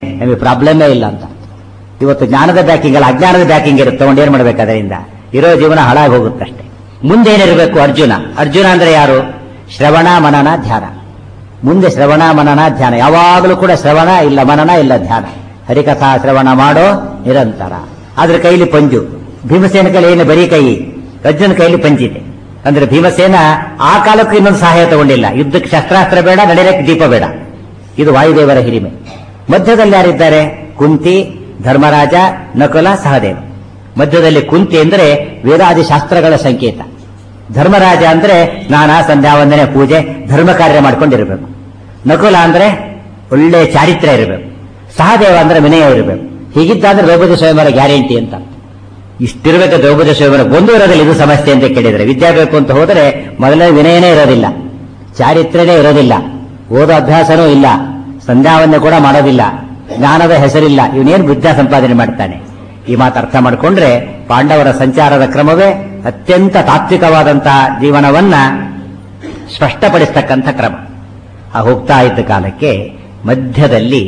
ನಮಗೆ ಪ್ರಾಬ್ಲಮೇ ಇಲ್ಲ ಅಂತ ಇವತ್ತು ಜ್ಞಾನದ ಬ್ಯಾಕಿಂಗ್ ಅಲ್ಲ ಅಜ್ಞಾನದ ಬ್ಯಾಕಿಂಗ್ ಇರುತ್ತೆ ತಗೊಂಡು ಏನ್ ಮಾಡ್ಬೇಕು ಅದರಿಂದ ಇರೋ ಜೀವನ ಹಾಳಾಗಿ ಹೋಗುತ್ತಷ್ಟೇ ಮುಂದೇನಿರಬೇಕು ಅರ್ಜುನ ಅರ್ಜುನ ಅಂದ್ರೆ ಯಾರು ಶ್ರವಣ ಮನನ ಧ್ಯಾನ ಮುಂದೆ ಶ್ರವಣ ಮನನ ಧ್ಯಾನ ಯಾವಾಗಲೂ ಕೂಡ ಶ್ರವಣ ಇಲ್ಲ ಮನನ ಇಲ್ಲ ಧ್ಯಾನ ಹರಿಕಥಾ ಶ್ರವಣ ಮಾಡೋ ನಿರಂತರ ಅದ್ರ ಕೈಲಿ ಪಂಜು ಭೀಮಸೇನ ಕೈಲಿ ಏನು ಬರೀ ಕೈ ಅರ್ಜುನ ಕೈಲಿ ಪಂಜಿದೆ ಅಂದ್ರೆ ಭೀಮಸೇನ ಆ ಕಾಲಕ್ಕೂ ಇನ್ನೊಂದು ಸಹಾಯ ತಗೊಂಡಿಲ್ಲ ಯುದ್ಧಕ್ಕೆ ಶಸ್ತ್ರಾಸ್ತ್ರ ಬೇಡ ನಡೆಯಕ್ಕೆ ದೀಪ ಬೇಡ ಇದು ವಾಯುದೇವರ ಹಿರಿಮೆ ಮಧ್ಯದಲ್ಲಿ ಯಾರಿದ್ದಾರೆ ಕುಂತಿ ಧರ್ಮರಾಜ ನಕುಲ ಸಹದೇವ ಮಧ್ಯದಲ್ಲಿ ಕುಂತಿ ಅಂದ್ರೆ ವೇದಾದಿ ಶಾಸ್ತ್ರಗಳ ಸಂಕೇತ ಧರ್ಮರಾಜ ಅಂದ್ರೆ ಸ್ನಾನ ಸಂಧ್ಯಾ ವಂದನೆ ಪೂಜೆ ಧರ್ಮ ಕಾರ್ಯ ಮಾಡ್ಕೊಂಡಿರ್ಬೇಕು ನಕುಲ ಅಂದ್ರೆ ಒಳ್ಳೆ ಚಾರಿತ್ರ್ಯ ಇರಬೇಕು ಸಹದೇವ ಅಂದ್ರೆ ವಿನಯ ಇರಬೇಕು ಹೀಗಿದ್ದಾದ್ರೆ ದ್ರೌಪದಿ ಸ್ವಯಂವರ ಗ್ಯಾರಂಟಿ ಅಂತ ಇಷ್ಟಿರ್ಬೇಕು ದ್ರೌಪದಿ ಸ್ವಯಂವರ ಒಂದು ಇರೋದಿಲ್ಲ ಇದು ಸಮಸ್ಯೆ ಅಂತ ಕೇಳಿದ್ರೆ ವಿದ್ಯಾ ಬೇಕು ಅಂತ ಹೋದರೆ ಮೊದಲನೇ ವಿನಯನೇ ಇರೋದಿಲ್ಲ ಚಾರಿತ್ರ್ಯನೇ ಇರೋದಿಲ್ಲ ಓದೋ ಅಭ್ಯಾಸನೂ ಇಲ್ಲ ಸಂಧ್ಯಾವನ್ನೇ ಕೂಡ ಮಾಡೋದಿಲ್ಲ ಜ್ಞಾನದ ಹೆಸರಿಲ್ಲ ಇವನೇನು ವಿದ್ಯಾ ಸಂಪಾದನೆ ಮಾಡ್ತಾನೆ ಈ ಮಾತು ಅರ್ಥ ಮಾಡಿಕೊಂಡ್ರೆ ಪಾಂಡವರ ಸಂಚಾರದ ಕ್ರಮವೇ ಅತ್ಯಂತ ತಾತ್ವಿಕವಾದಂತಹ ಜೀವನವನ್ನ ಸ್ಪಷ್ಟಪಡಿಸ್ತಕ್ಕಂಥ ಕ್ರಮ ಆ ಹೋಗ್ತಾ ಇದ್ದ ಕಾಲಕ್ಕೆ ಮಧ್ಯದಲ್ಲಿ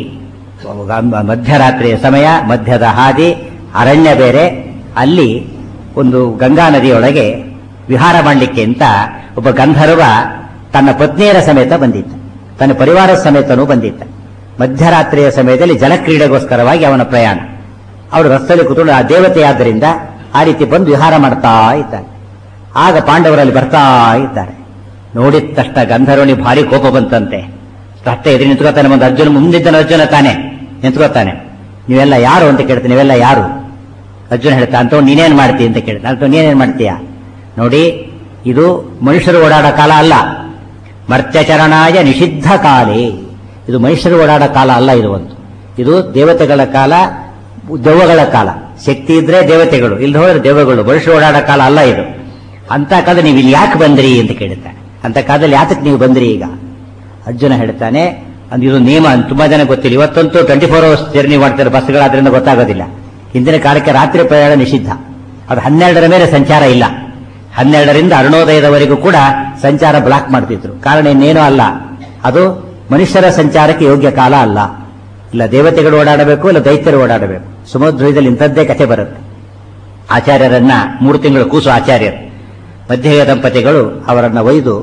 ಮಧ್ಯರಾತ್ರಿಯ ಸಮಯ ಮಧ್ಯದ ಹಾದಿ ಅರಣ್ಯ ಬೇರೆ ಅಲ್ಲಿ ಒಂದು ಗಂಗಾ ನದಿಯೊಳಗೆ ವಿಹಾರ ಮಾಡಲಿಕ್ಕೆ ಅಂತ ಒಬ್ಬ ಗಂಧರ್ವ ತನ್ನ ಪತ್ನಿಯರ ಸಮೇತ ಬಂದಿದ್ದ ತನ್ನ ಪರಿವಾರದ ಸಮೇತನೂ ಬಂದಿದ್ದ ಮಧ್ಯರಾತ್ರಿಯ ಸಮಯದಲ್ಲಿ ಜಲಕ್ರೀಡೆಗೋಸ್ಕರವಾಗಿ ಅವನ ಪ್ರಯಾಣ ಅವರು ರಸ್ತೆಯಲ್ಲಿ ಕೂತ್ಕೊಂಡು ಆ ದೇವತೆಯಾದ್ದರಿಂದ ಆ ರೀತಿ ಬಂದು ವಿಹಾರ ಮಾಡ್ತಾ ಇದ್ದಾರೆ ಆಗ ಪಾಂಡವರಲ್ಲಿ ಬರ್ತಾ ಇದ್ದಾರೆ ನೋಡಿದ ತಕ್ಷಣ ಗಂಧರ್ವನಿ ಭಾರಿ ಕೋಪ ಬಂತಂತೆ ತಟ್ಟೆ ಎದುರು ನಿಂತ್ಕೋತಾನೆ ಒಂದು ಅರ್ಜುನ ಮುಂದಿದ್ದನ ಅರ್ಜುನ ತಾನೆ ನಿಂತ್ಕೋತಾನೆ ನೀವೆಲ್ಲ ಯಾರು ಅಂತ ಕೇಳ್ತೀನಿ ನೀವೆಲ್ಲ ಯಾರು ಅರ್ಜುನ ಹೇಳ್ತಾ ಅಂತ ನೀನೇನ್ ಮಾಡ್ತೀಯ ಅಂತ ಕೇಳ್ತಾನೆ ಅಂತ ನೀನೇನ್ ಮಾಡ್ತೀಯ ನೋಡಿ ಇದು ಮನುಷ್ಯರು ಓಡಾಡೋ ಕಾಲ ಅಲ್ಲ ಮರ್ತ್ಯಚರಣಾಯ ನಿಷಿದ್ಧ ಕಾಲೇ ಇದು ಮನುಷ್ಯರು ಓಡಾಡೋ ಕಾಲ ಅಲ್ಲ ಇದು ಒಂದು ಇದು ದೇವತೆಗಳ ಕಾಲ ದೆವ್ವಗಳ ಕಾಲ ಶಕ್ತಿ ಇದ್ರೆ ದೇವತೆಗಳು ಇಲ್ಲಿ ಹೋದ್ರೆ ದೆವ್ವಗಳು ಮನುಷ್ಯರು ಓಡಾಡೋ ಕಾಲ ಅಲ್ಲ ಇದು ಅಂತ ಕಾಲ ನೀವು ಇಲ್ಲಿ ಯಾಕೆ ಬಂದ್ರಿ ಅಂತ ಕೇಳುತ್ತಾನೆ ಅಂತ ಕಾಲದಲ್ಲಿ ಯಾತಕ್ಕೆ ನೀವು ಬಂದ್ರಿ ಈಗ ಅರ್ಜುನ ಹೇಳ್ತಾನೆ ಅಂದ್ರೆ ಇದು ನಿಯಮ ತುಂಬಾ ಜನ ಗೊತ್ತಿಲ್ಲ ಇವತ್ತಂತೂ ಟ್ವೆಂಟಿ ಫೋರ್ ಅವರ್ಸ್ ಜರ್ನಿ ಮಾಡ್ತಾರೆ ಬಸ್ಗಳಾದ್ರಿಂದ ಗೊತ್ತಾಗೋದಿಲ್ಲ ಹಿಂದಿನ ಕಾಲಕ್ಕೆ ರಾತ್ರಿ ಪ್ರಯಾಣ ನಿಷಿದ್ಧ ಅದು ಹನ್ನೆರಡರ ಮೇಲೆ ಸಂಚಾರ ಇಲ್ಲ ಹನ್ನೆರಡರಿಂದ ಅರುಣೋದಯದವರೆಗೂ ಕೂಡ ಸಂಚಾರ ಬ್ಲಾಕ್ ಮಾಡ್ತಿದ್ರು ಕಾರಣ ಇನ್ನೇನೂ ಅಲ್ಲ ಅದು ಮನುಷ್ಯರ ಸಂಚಾರಕ್ಕೆ ಯೋಗ್ಯ ಕಾಲ ಅಲ್ಲ ಇಲ್ಲ ದೇವತೆಗಳು ಓಡಾಡಬೇಕು ಇಲ್ಲ ದೈತ್ಯರು ಓಡಾಡಬೇಕು ಸುಮಧ್ವಯದಲ್ಲಿ ಇಂಥದ್ದೇ ಕಥೆ ಬರುತ್ತೆ ಆಚಾರ್ಯರನ್ನ ಮೂರು ತಿಂಗಳು ಕೂಸು ಆಚಾರ್ಯರು ಮಧ್ಯಯ ದಂಪತಿಗಳು ಅವರನ್ನ ಒಯ್ದು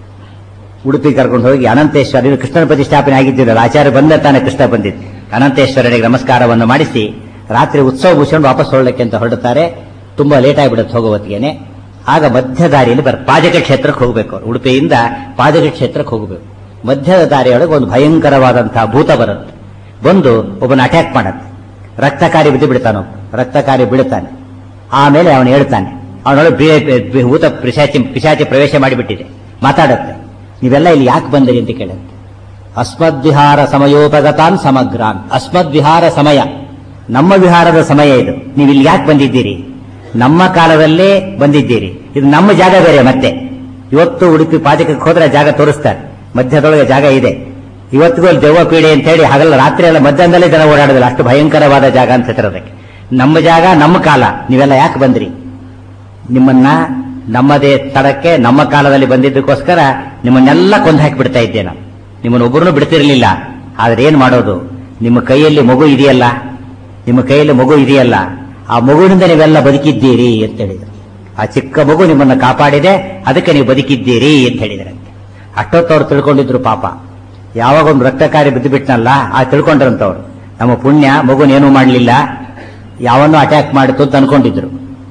ಉಡುಪಿ ಕರ್ಕೊಂಡು ಹೋಗಿ ಅನಂತೇಶ್ವರ ಇವರು ಕೃಷ್ಣನ ಪ್ರತಿಷ್ಠಾಪನೆ ಆಗಿದ್ದಿರಲ್ಲ ಆಚಾರ್ಯ ಬಂದ ತಾನೆ ಕೃಷ್ಣ ಬಂದಿದ್ದು ಅನಂತೇಶ್ವರನಿಗೆ ನಮಸ್ಕಾರವನ್ನು ಮಾಡಿಸಿ ರಾತ್ರಿ ಉತ್ಸವ ಮುಗಿಸ್ಕೊಂಡು ವಾಪಸ್ ಹೊರಡಕ್ಕೆ ಅಂತ ಹೊರಡುತ್ತಾರೆ ತುಂಬಾ ಲೇಟ್ ಆಗಿಬಿಡುತ್ತೆ ಹೋಗೋ ಹೊತ್ತಿಗೆನೆ ಆಗ ಮಧ್ಯ ದಾರಿಯಲ್ಲಿ ಬರ್ ಪಾಜಕ ಕ್ಷೇತ್ರಕ್ಕೆ ಹೋಗಬೇಕು ಅವರು ಉಡುಪಿಯಿಂದ ಪಾಜಕ ಕ್ಷೇತ್ರಕ್ಕೆ ಹೋಗಬೇಕು ಮಧ್ಯದ ದಾರಿಯೊಳಗೆ ಒಂದು ಭಯಂಕರವಾದಂತಹ ಭೂತ ಬರುತ್ತೆ ಬಂದು ಒಬ್ಬನ ಅಟ್ಯಾಕ್ ಮಾಡತ್ತೆ ರಕ್ತಕಾರಿ ಬಿದ್ದು ಬಿಡ್ತಾನೋ ರಕ್ತಕಾರಿ ಬಿಡುತ್ತಾನೆ ಆಮೇಲೆ ಅವನು ಹೇಳ್ತಾನೆ ಅವನೊಳಗೆ ಭೂತ ಪಿಶಾಚಿ ಪಿಶಾಚಿ ಪ್ರವೇಶ ಮಾಡಿಬಿಟ್ಟಿದೆ ಮಾತಾಡತ್ತೆ ನೀವೆಲ್ಲ ಇಲ್ಲಿ ಯಾಕೆ ಬಂದಿರಿ ಅಂತ ಕೇಳುತ್ತೆ ಅಸ್ಮದ್ವಿಹಾರ ಸಮಯೋಪಗತಾನ್ ಸಮಗ್ರಾನ್ ಅಸ್ಮದ್ವಿಹಾರ ಸಮಯ ನಮ್ಮ ವಿಹಾರದ ಸಮಯ ಇದು ನೀವು ಇಲ್ಲಿ ಯಾಕೆ ಬಂದಿದ್ದೀರಿ ನಮ್ಮ ಕಾಲದಲ್ಲೇ ಬಂದಿದ್ದೀರಿ ಇದು ನಮ್ಮ ಜಾಗ ಬೇರೆ ಮತ್ತೆ ಇವತ್ತು ಉಡುಪಿ ಪಾಜಕಕ್ಕೆ ಹೋದ್ರೆ ಜಾಗ ತೋರಿಸ್ತಾರೆ ಮಧ್ಯದೊಳಗೆ ಜಾಗ ಇದೆ ಇವತ್ತಿಗೂ ಅಲ್ಲಿ ದೆವ್ವ ಪೀಡೆ ಅಂತ ಹೇಳಿ ಹಗಲ ರಾತ್ರಿ ಎಲ್ಲ ಮಧ್ಯಾಹ್ನದಲ್ಲೇ ಜನ ಓಡಾಡೋದಿಲ್ಲ ಅಷ್ಟು ಭಯಂಕರವಾದ ಜಾಗ ಅಂತ ಹೇಳ್ತಿರೋದಕ್ಕೆ ನಮ್ಮ ಜಾಗ ನಮ್ಮ ಕಾಲ ನೀವೆಲ್ಲ ಯಾಕೆ ಬಂದ್ರಿ ನಿಮ್ಮನ್ನ ನಮ್ಮದೇ ತಡಕ್ಕೆ ನಮ್ಮ ಕಾಲದಲ್ಲಿ ಬಂದಿದ್ದಕ್ಕೋಸ್ಕರ ನಿಮ್ಮನ್ನೆಲ್ಲ ಕೊಂದು ಹಾಕಿ ಬಿಡ್ತಾ ಇದ್ದೆ ನಾನು ನಿಮ್ಮನ್ನ ಒಬ್ಬರನ್ನು ಬಿಡ್ತಿರ್ಲಿಲ್ಲ ಆದ್ರೆ ಏನ್ ಮಾಡೋದು ನಿಮ್ಮ ಕೈಯಲ್ಲಿ ಮಗು ಇದೆಯಲ್ಲ ನಿಮ್ಮ ಕೈಯಲ್ಲಿ ಮಗು ಇದೆಯಲ್ಲ ಆ ಮಗುವಿನಿಂದ ನೀವೆಲ್ಲ ಬದುಕಿದ್ದೀರಿ ಅಂತ ಹೇಳಿದ್ರು ಆ ಚಿಕ್ಕ ಮಗು ನಿಮ್ಮನ್ನ ಕಾಪಾಡಿದೆ ಅದಕ್ಕೆ ನೀವು ಬದುಕಿದ್ದೀರಿ ಅಂತ ಹೇಳಿದ್ರಂತೆ ಅಷ್ಟೊತ್ತವ್ರು ತಿಳ್ಕೊಂಡಿದ್ರು ಪಾಪ ಯಾವಾಗ ಒಂದು ರಕ್ತಕಾರಿ ಬಿದ್ದು ಬಿಟ್ನಲ್ಲ ಆ ತಿಳ್ಕೊಂಡ್ರಂತವ್ರು ನಮ್ಮ ಪುಣ್ಯ ಮಗುನೇನು ಮಾಡಲಿಲ್ಲ ಯಾವನ್ನೂ ಅಟ್ಯಾಕ್ ಮಾಡಿತು ಅಂತ ಅನ್ಕೊಂಡಿದ್ರು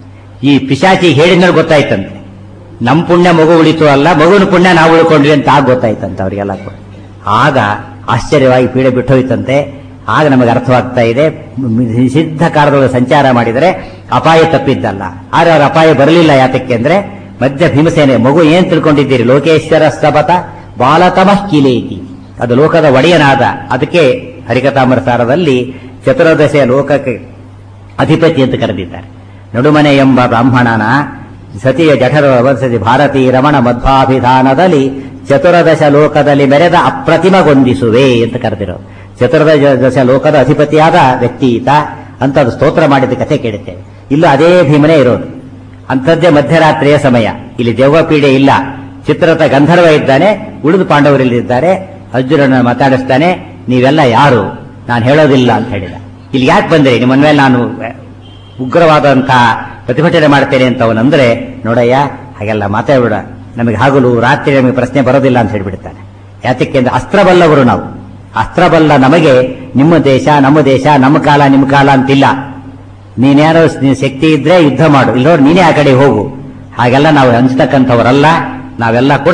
ಈ ಪಿಶಾಚಿ ಹೇಳಿದ್ಮೇಲೆ ಗೊತ್ತಾಯ್ತಂತೆ ನಮ್ ಪುಣ್ಯ ಮಗು ಉಳಿತು ಅಲ್ಲ ಮಗುವಿನ ಪುಣ್ಯ ನಾವು ಉಳ್ಕೊಂಡ್ವಿ ಅಂತ ಆಗ ಗೊತ್ತಾಯ್ತಂತೆ ಅವರಿಗೆಲ್ಲ ಕೂಡ ಆಗ ಆಶ್ಚರ್ಯವಾಗಿ ಪೀಡೆ ಬಿಟ್ಟು ಹೋಯ್ತಂತೆ ಆಗ ನಮಗೆ ಅರ್ಥವಾಗ್ತಾ ಇದೆ ನಿಷಿದ್ಧ ಕಾಲದೊಳಗೆ ಸಂಚಾರ ಮಾಡಿದರೆ ಅಪಾಯ ತಪ್ಪಿದ್ದಲ್ಲ ಆದ್ರೆ ಅವ್ರ ಅಪಾಯ ಬರಲಿಲ್ಲ ಯಾತಕ್ಕೆ ಅಂದ್ರೆ ಮಧ್ಯ ಭೀಮಸೇನೆ ಮಗು ಏನ್ ತಿಳ್ಕೊಂಡಿದ್ದೀರಿ ಲೋಕೇಶ್ವರ ಸ್ತಬತ ಬಾಲತಮಃ ಕೀಲೇತಿ ಅದು ಲೋಕದ ಒಡೆಯನಾದ ಅದಕ್ಕೆ ಹರಿಕಥಾಮೃತಾರದಲ್ಲಿ ಚತುರ್ದಶೆಯ ಲೋಕಕ್ಕೆ ಅಧಿಪತಿ ಅಂತ ಕರೆದಿದ್ದಾರೆ ನಡುಮನೆ ಎಂಬ ಬ್ರಾಹ್ಮಣನ ಸತಿಯ ಜಠರ ವಸತಿ ಭಾರತೀ ರಮಣ ಮಧ್ವಾಭಿಧಾನದಲ್ಲಿ ಚತುರ್ದಶ ಲೋಕದಲ್ಲಿ ಮೆರೆದ ಅಪ್ರತಿಮಗೊಂದಿಸುವೆ ಅಂತ ಕರೆದಿರೋ ಚತುರ್ದಶ ಲೋಕದ ಅಧಿಪತಿಯಾದ ವ್ಯಕ್ತಿ ಈತ ಅಂತ ಅದು ಸ್ತೋತ್ರ ಮಾಡಿದ ಕಥೆ ಕೇಳುತ್ತೇವೆ ಇಲ್ಲೂ ಅದೇ ಭೀಮನೇ ಇರೋದು ಅಂಥದ್ದೇ ಮಧ್ಯರಾತ್ರಿಯ ಸಮಯ ಇಲ್ಲಿ ದೆವ್ವ ಪೀಡೆ ಇಲ್ಲ ಚಿತ್ರದ ಗಂಧರ್ವ ಇದ್ದಾನೆ ಉಳಿದು ಪಾಂಡವರಲ್ಲಿದ್ದಾರೆ ಅರ್ಜುನನ ಮಾತಾಡಿಸ್ತಾನೆ ನೀವೆಲ್ಲ ಯಾರು ನಾನು ಹೇಳೋದಿಲ್ಲ ಅಂತ ಹೇಳಿದ ಇಲ್ಲಿ ಯಾಕೆ ಬಂದ್ರಿ ನಿಮ್ಮ ಮೇಲೆ ನಾನು ಉಗ್ರವಾದಂತಹ ಪ್ರತಿಭಟನೆ ಮಾಡ್ತೇನೆ ಅಂತ ಅವನಂದ್ರೆ ನೋಡಯ್ಯ ಹಾಗೆಲ್ಲ ಮಾತಾಡಬೇಡ ನಮಗೆ ಹಗಲು ರಾತ್ರಿ ನಮಗೆ ಪ್ರಶ್ನೆ ಬರೋದಿಲ್ಲ ಅಂತ ಹೇಳ್ಬಿಡ್ತಾನೆ ಯಾತಕ್ಕೆ ಅಂದ್ರೆ ಅಸ್ತ್ರ ಬಲ್ಲವರು ನಾವು ಅಸ್ತ್ರ ಬಲ್ಲ ನಮಗೆ ನಿಮ್ಮ ದೇಶ ನಮ್ಮ ದೇಶ ನಮ್ಮ ಕಾಲ ನಿಮ್ಮ ಕಾಲ ಅಂತಿಲ್ಲ ನೀನ್ಯಾರೋ ನೀನ್ ಶಕ್ತಿ ಇದ್ರೆ ಯುದ್ಧ ಮಾಡು ಇಲ್ಲೋರು ನೀನೇ ಆ ಕಡೆ ಹೋಗು ಹಾಗೆಲ್ಲ ನಾವು ಹಂಚ್ತಕ್ಕಂಥವರಲ್ಲ ನಾವೆಲ್ಲ ಕೂಡ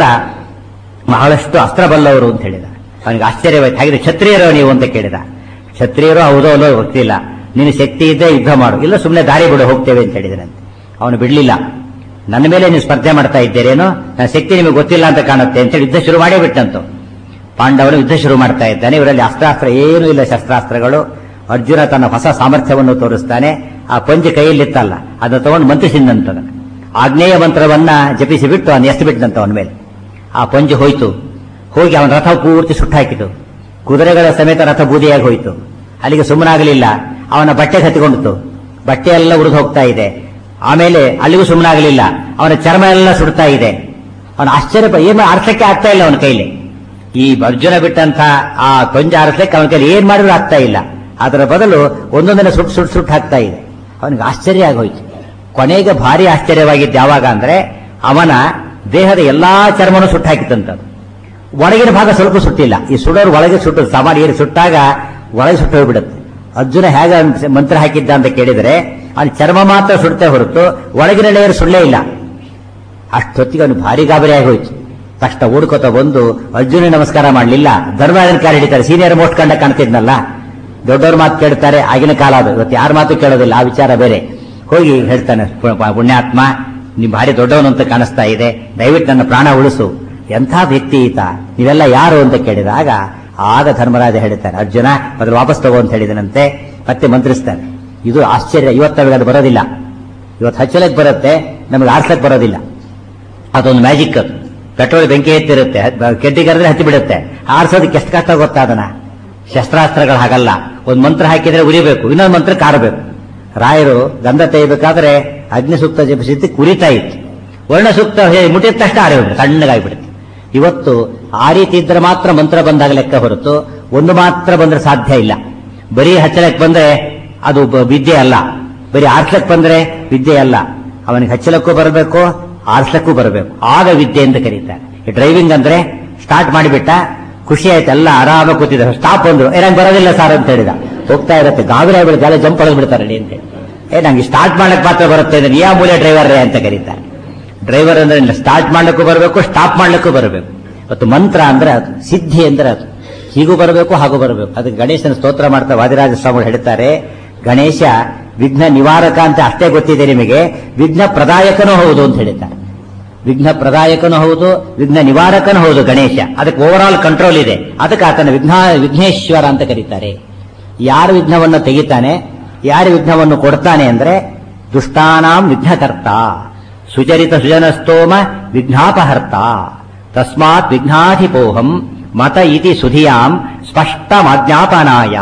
ಬಹಳಷ್ಟು ಅಸ್ತ್ರ ಬಲ್ಲವರು ಅಂತ ಹೇಳಿದ ಅವನಿಗೆ ಆಶ್ಚರ್ಯವಾಯ್ತು ಹಾಗೆ ಕ್ಷತ್ರಿಯರೋ ನೀವು ಅಂತ ಕೇಳಿದ ಕ್ಷತ್ರಿಯರು ಹೌದೋ ಅಲ್ಲೋ ಗೊತ್ತಿಲ್ಲ ನಿನ್ನ ಶಕ್ತಿ ಇದ್ದರೆ ಯುದ್ಧ ಮಾಡು ಇಲ್ಲ ಸುಮ್ಮನೆ ದಾರಿ ಬಿಡು ಹೋಗ್ತೇವೆ ಅಂತ ಹೇಳಿದನಂತೆ ಅವನು ಬಿಡ್ಲಿಲ್ಲ ನನ್ನ ಮೇಲೆ ನೀವು ಸ್ಪರ್ಧೆ ಮಾಡ್ತಾ ಇದ್ದೀರೇನೋ ನನ್ನ ಶಕ್ತಿ ನಿಮಗೆ ಗೊತ್ತಿಲ್ಲ ಅಂತ ಕಾಣುತ್ತೆ ಅಂತ ಹೇಳಿ ಯುದ್ಧ ಶುರು ಮಾಡೇ ಬಿಟ್ಟಂತು ಪಾಂಡವರು ಯುದ್ಧ ಶುರು ಮಾಡ್ತಾ ಇದ್ದಾನೆ ಇವರಲ್ಲಿ ಅಸ್ತ್ರಾಸ್ತ್ರ ಏನೂ ಇಲ್ಲ ಶಸ್ತ್ರಾಸ್ತ್ರಗಳು ಅರ್ಜುನ ತನ್ನ ಹೊಸ ಸಾಮರ್ಥ್ಯವನ್ನು ತೋರಿಸ್ತಾನೆ ಆ ಪಂಜಿ ಕೈಯಲ್ಲಿತ್ತಲ್ಲ ಅದನ್ನು ತಗೊಂಡು ಮಂತ್ರಿಸಿದಂತದ ಆಗ್ನೇಯ ಮಂತ್ರವನ್ನ ಜಪಿಸಿ ಬಿಟ್ಟು ಅವನು ಎಸ್ತು ಬಿಟ್ಟಂತ ಅವನ ಮೇಲೆ ಆ ಪಂಜು ಹೋಯ್ತು ಹೋಗಿ ಅವನ ರಥ ಪೂರ್ತಿ ಸುಟ್ಟಾಕಿತು ಕುದುರೆಗಳ ಸಮೇತ ರಥ ಬೂದಿಯಾಗಿ ಹೋಯಿತು ಅಲ್ಲಿಗೆ ಸುಮ್ಮನಾಗಲಿಲ್ಲ ಅವನ ಬಟ್ಟೆ ಕತ್ತಿಕೊಂಡಿತು ಬಟ್ಟೆ ಎಲ್ಲ ಉರಿದು ಹೋಗ್ತಾ ಇದೆ ಆಮೇಲೆ ಅಲ್ಲಿಗೂ ಸುಮ್ಮನಾಗಲಿಲ್ಲ ಅವನ ಚರ್ಮ ಎಲ್ಲ ಸುಡ್ತಾ ಇದೆ ಅವನ ಆಶ್ಚರ್ಯ ಪ- ಏನು ಅರ್ಥಕ್ಕೆ ಆಗ್ತಾ ಇಲ್ಲ ಅವನ ಕೈಲಿ ಈ ಅರ್ಜುನ ಬಿಟ್ಟಂತ ಆ ಕೊಂಜ ಆರಿಸ್ಲಿಕ್ಕೆ ಅವನ ಕೈಲಿ ಏನ್ ಮಾಡಿದ್ರು ಆಗ್ತಾ ಇಲ್ಲ ಅದರ ಬದಲು ಒಂದೊಂದನ್ನ ಸುಟ್ಟು ಸುಟ್ಟು ಸುಟ್ಟು ಹಾಕ್ತಾ ಇದೆ ಅವನಿಗೆ ಆಶ್ಚರ್ಯ ಆಗೋಯ್ತು ಕೊನೆಗೆ ಭಾರಿ ಆಶ್ಚರ್ಯವಾಗಿದ್ದು ಯಾವಾಗ ಅಂದ್ರೆ ಅವನ ದೇಹದ ಎಲ್ಲಾ ಚರ್ಮನೂ ಸುಟ್ಟು ಹಾಕಿತ್ತಂತದ್ದು ಒಳಗಿನ ಭಾಗ ಸ್ವಲ್ಪ ಸುಟ್ಟಿಲ್ಲ ಈ ಸುಡೋರು ಒಳಗೆ ಸುಟ್ಟು ಸಾಮಾನ್ಯ ಏರಿ ಸುಟ್ಟಾಗ ಒಳಗೆ ಸುಟ್ಟು ಹೋಗ್ಬಿಡುತ್ತೆ ಅರ್ಜುನ ಹೇಗೆ ಅವ್ನ್ ಮಂತ್ರ ಹಾಕಿದ್ದ ಅಂತ ಕೇಳಿದರೆ ಅವನ ಚರ್ಮ ಮಾತ್ರ ಸುಡ್ತೇ ಹೊರತು ಒಳಗಿನ ಲೇಯರ್ ಸುಳ್ಳೇ ಇಲ್ಲ ಅಷ್ಟೊತ್ತಿಗೆ ಅವನು ಭಾರಿ ಗಾಬರಿ ಆಗೋಯ್ತು ತಕ್ಷಣ ಓಡ್ಕೋತ ಬಂದು ಅರ್ಜುನ ನಮಸ್ಕಾರ ಮಾಡಲಿಲ್ಲ ಧರ್ಮರಾಜನ ಕಾಲ ಹಿಡಿತಾರೆ ಸೀನಿಯರ್ ಮೋಸ್ಟ್ ಕಂಡ ಕಾಣ್ತಿದ್ನಲ್ಲ ದೊಡ್ಡವ್ರ ಮಾತು ಕೇಳ್ತಾರೆ ಆಗಿನ ಕಾಲ ಅದು ಇವತ್ತು ಯಾರ ಮಾತು ಕೇಳೋದಿಲ್ಲ ಆ ವಿಚಾರ ಬೇರೆ ಹೋಗಿ ಹೇಳ್ತಾನೆ ಪು- ಪ- ಪುಣ್ಯಾತ್ಮ ನೀ ಭಾರಿ ದೊಡ್ಡವನು ಅಂತ ಕಾಣಿಸ್ತಾ ಇದೆ ದಯವಿಟ್ಟು ನನ್ನ ಪ್ರಾಣ ಉಳಿಸು ಎಂಥ ವ್ಯಕ್ತಿ ಈತ ನೀವೆಲ್ಲ ಯಾರು ಅಂತ ಕೇಳಿದಾಗ ಆಗ ಧರ್ಮರಾಜ ಹೇಳ್ತಾರೆ ಅರ್ಜುನ ಅದ್ರ ವಾಪಸ್ ತಗೋ ಅಂತ ಹೇಳಿದನಂತೆ ಮತ್ತೆ ಮಂತ್ರಿಸ್ತಾನೆ ಇದು ಆಶ್ಚರ್ಯ ಇವತ್ತು ನಮಗೆ ಅದು ಬರೋದಿಲ್ಲ ಇವತ್ತು ಹಚ್ಚಲಕ್ಕೆ ಬರುತ್ತೆ ನಮಗೆ ಆರ್ಸಲಕ್ಕೆ ಬರೋದಿಲ್ಲ ಅದೊಂದು ಮ್ಯಾಜಿಕ್ ಅದು ಪೆಟ್ರೋಲ್ ಬೆಂಕಿ ಎತ್ತಿರುತ್ತೆ ಕೆಡ್ಡಿ ಕರೆದ್ರೆ ಹತ್ತಿ ಬಿಡುತ್ತೆ ಆರಿಸೋದಕ್ಕೆ ಎಷ್ಟು ಕಷ್ಟ ಗೊತ್ತಾ ಅದನ್ನ ಶಸ್ತ್ರಾಸ್ತ್ರಗಳು ಹಾಗಲ್ಲ ಒಂದು ಮಂತ್ರ ಹಾಕಿದ್ರೆ ಉರಿಬೇಕು ಇನ್ನೊಂದು ಮಂತ್ರ ಕಾರಬೇಕು ರಾಯರು ಗಂಧ ತೆಗಿಬೇಕಾದ್ರೆ ಅಗ್ನಿ ಸೂಕ್ತ ಜಪಿಸಿದ್ದು ಕುರಿತಾ ಇತ್ತು ವರ್ಣ ಸೂಕ್ತ ಹೇಳಿ ಮುಟ್ಟಿದ ತಕ್ಷಣ ಆರಿ ಹೋಗ್ಬಿಡುತ್ತೆ ತಣ್ಣಗಾಗ್ಬಿಡುತ್ತೆ ಇವತ್ತು ಆ ರೀತಿ ಇದ್ರೆ ಮಾತ್ರ ಮಂತ್ರ ಬಂದಾಗ ಲೆಕ್ಕ ಹೊರತು ಒಂದು ಮಾತ್ರ ಬಂದ್ರೆ ಸಾಧ್ಯ ಇಲ್ಲ ಬರೀ ಹಚ್ಚಲಕ್ಕೆ ಬಂದ್ರೆ ಅದು ಬ- ವಿದ್ಯೆ ಅಲ್ಲ ಬರೀ ಆರ್ಸ್ಲಕ್ ಬಂದ್ರೆ ವಿದ್ಯೆ ಅಲ್ಲ ಅವನಿಗೆ ಹಚ್ಚಲಕ್ಕೂ ಬರಬೇಕು ಆರ್ಸ್ಲಕ್ಕೂ ಬರಬೇಕು ಆಗ ವಿದ್ಯೆ ಅಂತ ಕರೀತಾರೆ ಈ ಡ್ರೈವಿಂಗ್ ಅಂದ್ರೆ ಸ್ಟಾರ್ಟ್ ಮಾಡಿಬಿಟ್ಟ ಖುಷಿ ಆಯ್ತು ಎಲ್ಲ ಆರಾಮ ಕೂತಿದ್ದಾರೆ ಸ್ಟಾಪ್ ಅಂದ್ರು ಏ ನಂಗೆ ಬರೋದಿಲ್ಲ ಸರ್ ಅಂತ ಹೇಳಿದ ಹೋಗ್ತಾ ಇರುತ್ತೆ ಗಾಬರಿ ಆಗ್ಬಿಡುತ್ತೆ ಗಾಳಿ ಜಂಪ್ ಹೊಡೆದು ಬಿಡ್ತಾರೆ ರೆಡಿ ಅಂತ ಹೇಳಿ. ಏ ನಂಗೆ ಸ್ಟಾರ್ಟ್ ಮಾಡಕ್ ಮಾತ್ರ ಬರುತ್ತೆ ಅಂದ್ರೆ ಯಾವ ಮೂಲೆ ಡ್ರೈವರ್ ರೇ ಅಂತ ಕರೀತಾರೆ ಡ್ರೈವರ್ ಅಂದ್ರೆ ಸ್ಟಾರ್ಟ್ ಮಾಡ್ಲಿಕ್ಕೂ ಬರಬೇಕು ಸ್ಟಾಪ್ ಮಾಡ್ಲಿಕ್ಕೂ ಬರಬೇಕು ಮತ್ತು ಮಂತ್ರ ಅಂದ್ರೆ ಅದು ಸಿದ್ಧಿ ಅಂದ್ರೆ ಅದು ಹೀಗೂ ಬರಬೇಕು ಹಾಗೂ ಬರಬೇಕು ಅದಕ್ಕೆ ಗಣೇಶನ ಸ್ತೋತ್ರ ಮಾಡ್ತಾ ವಾದಿರಾಜ ಸ್ವಾಮಿಗಳು ಹೇಳ್ತಾರೆ ಗಣೇಶ ವಿಘ್ನ ನಿವಾರಕ ಅಂತ ಅಷ್ಟೇ ಗೊತ್ತಿದೆ ನಿಮಗೆ ವಿಘ್ನ ಪ್ರದಾಯಕನೂ ಹೌದು ಅಂತ ಹೇಳ್ತಾರೆ ವಿಘ್ನ ಪ್ರದಾಯಕನೂ ಹೌದು ವಿಘ್ನ ನಿವಾರಕನೂ ಹೌದು ಗಣೇಶ ಅದಕ್ಕೆ ಓವರ್ ಆಲ್ ಕಂಟ್ರೋಲ್ ಇದೆ ಅದಕ್ಕೆ ಆತನ ವಿಘ್ನ ವಿಘ್ನೇಶ್ವರ ಅಂತ ಕರೀತಾರೆ ಯಾರು ವಿಘ್ನವನ್ನು ತೆಗಿತಾನೆ ಯಾರು ವಿಘ್ನವನ್ನು ಕೊಡ್ತಾನೆ ಅಂದ್ರೆ ದುಷ್ಟಾನಾಂ ವಿಘ್ನಕರ್ತ ಸುಚರಿತ ಸುಜನಸ್ತೋಮ ವಿಘ್ನಾಪಹರ್ತ ತಸ್ಮಾತ್ ವಿಘ್ನಾಧಿಪೋಹಂ ಮತ ಇತಿ ಸುಧಿಯಾಂ ಸ್ಪಷ್ಟಮಾಜ್ಞಾಪನಾಯ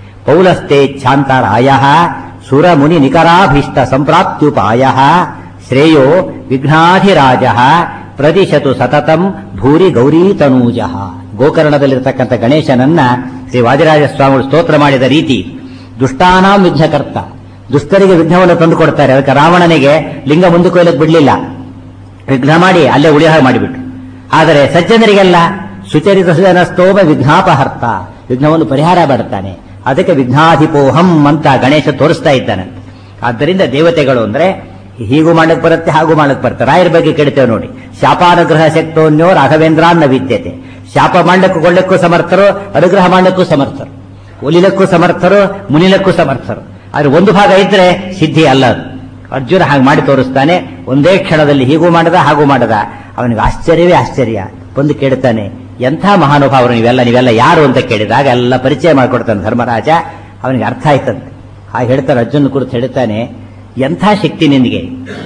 ಪೌಲಸ್ತೆಚ್ಛಾಂತರಾಯ ಸುರಮುನಿ ನಿಕರಾಭೀಷ್ಟ ಸಂಪ್ರಾಪ್ತ್ಯುಪಾಯ ಶ್ರೇಯೋ ವಿಘ್ನಾಧಿರಾಜ ಪ್ರದಿಶತು ಸತತಂ ಭೂರಿ ಗೌರೀತನೂಜ ಗೋಕರ್ಣದಲ್ಲಿರ್ತಕ್ಕಂಥ ಗಣೇಶನನ್ನ ಶ್ರೀ ವಾದಿರಾಜ ಸ್ವಾಮಿಗಳು ಸ್ತೋತ್ರ ಮಾಡಿದ ರೀತಿ ದುಷ್ಟಾನಾಂ ವಿಘ್ನಕರ್ತ ದುಷ್ಟರಿಗೆ ವಿಘ್ನವನ್ನು ತಂದು ಕೊಡ್ತಾರೆ ಅದಕ್ಕೆ ರಾವಣನಿಗೆ ಲಿಂಗ ಮುಂದೆ ಕೊಯ್ಲಕ್ಕೆ ಬಿಡಲಿಲ್ಲ ವಿಘ್ನ ಮಾಡಿ ಅಲ್ಲೇ ಉಳಿಯ ಹಾಗೆ ಮಾಡಿಬಿಟ್ರು ಆದರೆ ಸಜ್ಜನರಿಗೆಲ್ಲ ಸುಚರಿತ ಸುಜನ ಸ್ತೋಮ ವಿಘ್ನಾಪಹರ್ತ ವಿಘ್ನವನ್ನು ಪರಿಹಾರ ಮಾಡುತ್ತಾನೆ ಅದಕ್ಕೆ ವಿಘ್ನಾಧಿಪೋಹಂ ಅಂತ ಗಣೇಶ ತೋರಿಸ್ತಾ ಇದ್ದಾನಂತೆ ಆದ್ದರಿಂದ ದೇವತೆಗಳು ಅಂದ್ರೆ ಹೀಗೂ ಮಾಡಕ್ ಬರುತ್ತೆ ಹಾಗೂ ಮಾಡಕ್ ಬರುತ್ತೆ ರಾಯರ ಬಗ್ಗೆ ಕೇಳ್ತೇವೆ ನೋಡಿ ಶಾಪಾನುಗ್ರಹ ಶಕ್ತೋನ್ಯೋ ರಾಘವೇಂದ್ರಾನ್ನ ವಿದ್ಯತೆ ಶಾಪ ಮಾಡಲಿಕ್ಕೂ ಕೊಳ್ಳಕ್ಕೂ ಸಮರ್ಥರು ಅನುಗ್ರಹ ಮಾಡಲಿಕ್ಕೂ ಸಮರ್ಥರು ಒಲಿಲಕ್ಕೂ ಸಮರ್ಥರು ಮುನಿಲಕ್ಕೂ ಸಮರ್ಥರು ಆದ್ರೆ ಒಂದು ಭಾಗ ಇದ್ರೆ ಸಿದ್ಧಿ ಅಲ್ಲ ಅದು ಅರ್ಜುನ ಹಾಗೆ ಮಾಡಿ ತೋರಿಸ್ತಾನೆ ಒಂದೇ ಕ್ಷಣದಲ್ಲಿ ಹೀಗೂ ಮಾಡದ ಹಾಗೂ ಮಾಡದ ಅವನಿಗೆ ಆಶ್ಚರ್ಯವೇ ಆಶ್ಚರ್ಯ ಬಂದು ಕೇಳ್ತಾನೆ ಎಂಥ ಮಹಾನುಭಾವರು ನೀವೆಲ್ಲ ನೀವೆಲ್ಲ ಯಾರು ಅಂತ ಕೇಳಿದಾಗ ಎಲ್ಲ ಪರಿಚಯ ಮಾಡಿಕೊಡ್ತಾನೆ ಧರ್ಮರಾಜ ಅವನಿಗೆ ಅರ್ಥ ಆಯ್ತಂತೆ ಹಾಗೆ ಹೇಳ್ತಾನೆ ಅರ್ಜುನ ಕುರಿತು ಹೇಳ್ತಾನೆ ಎಂಥ ಶಕ್ತಿ ನಿನಗೆ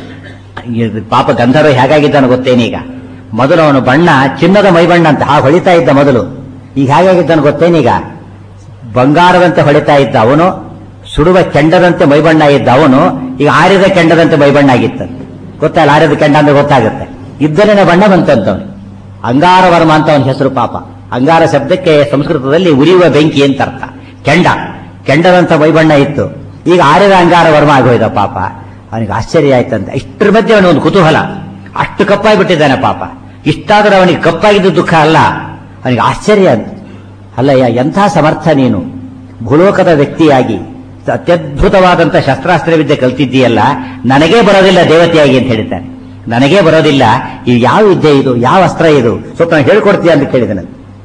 ಈ ಪಾಪ ಗಂಧರ್ವ ಹೇಗಾಗಿದ್ದಾನೆ ಗೊತ್ತೇನೀಗ ಮೊದಲು ಅವನು ಬಣ್ಣ ಚಿನ್ನದ ಮೈಬಣ್ಣ ಅಂತ ಹಾಗೆ ಹೊಳಿತಾ ಇದ್ದ ಮೊದಲು ಈಗ ಹೇಗಾಗಿದ್ದಾನೆ ಗೊತ್ತೇನೀಗ ಬಂಗಾರದಂತೆ ಹೊಳಿತಾ ಇದ್ದ ಅವನು ಸುಡುವ ಕೆಂಡದಂತೆ ಮೈಬಣ್ಣ ಇದ್ದ ಅವನು ಈಗ ಆರಿದ ಕೆಂಡದಂತೆ ಮೈಬಣ್ಣ ಆಗಿತ್ತಂತೆ ಗೊತ್ತಲ್ಲ ಆರಿದ ಕೆಂಡ ಅಂದ್ರೆ ಗೊತ್ತಾಗುತ್ತೆ ಇದ್ದರೇನೆ ಬಣ್ಣ ಬಂತಂತವನು ಅಂಗಾರವರ್ಮ ಅಂತ ಅವನ ಹೆಸರು ಪಾಪ ಅಂಗಾರ ಶಬ್ದಕ್ಕೆ ಸಂಸ್ಕೃತದಲ್ಲಿ ಉರಿಯುವ ಬೆಂಕಿ ಅಂತ ಅರ್ಥ ಕೆಂಡ ಕೆಂಡದಂತ ವೈಬಣ್ಣ ಇತ್ತು ಈಗ ಆರ್ಯದ ಅಂಗಾರ ವರ್ಮ ಆಗೋಯ್ದ ಪಾಪ ಅವನಿಗೆ ಆಶ್ಚರ್ಯ ಆಯ್ತಂತ ಇಷ್ಟರ ಮಧ್ಯೆ ಅವನಿಗೆ ಕುತೂಹಲ ಅಷ್ಟು ಕಪ್ಪಾಗಿಬಿಟ್ಟಿದ್ದಾನೆ ಪಾಪ ಇಷ್ಟಾದರೂ ಅವನಿಗೆ ಕಪ್ಪಾಗಿದ್ದು ದುಃಖ ಅಲ್ಲ ಅವನಿಗೆ ಆಶ್ಚರ್ಯ ಅಂತ ಅಲ್ಲಯ್ಯ ಎಂಥ ಸಮರ್ಥ ನೀನು ಭೂಲೋಕದ ವ್ಯಕ್ತಿಯಾಗಿ ಅತ್ಯದ್ಭುತವಾದಂಥ ಶಸ್ತ್ರಾಸ್ತ್ರ ವಿದ್ಯೆ ಕಲ್ತಿದ್ದೀಯಲ್ಲ ನನಗೇ ಬರೋದಿಲ್ಲ ದೇವತೆಯಾಗಿ ಅಂತ ಹೇಳ್ತಾನೆ ನನಗೇ ಬರೋದಿಲ್ಲ ಇದು ಯಾವ ವಿದ್ಯೆ ಇದು ಯಾವ ಅಸ್ತ್ರ ಇದು ಸ್ವಲ್ಪ ನಾನು ಹೇಳ್ಕೊಡ್ತೀಯ ಅಂತ ಕೇಳಿದನು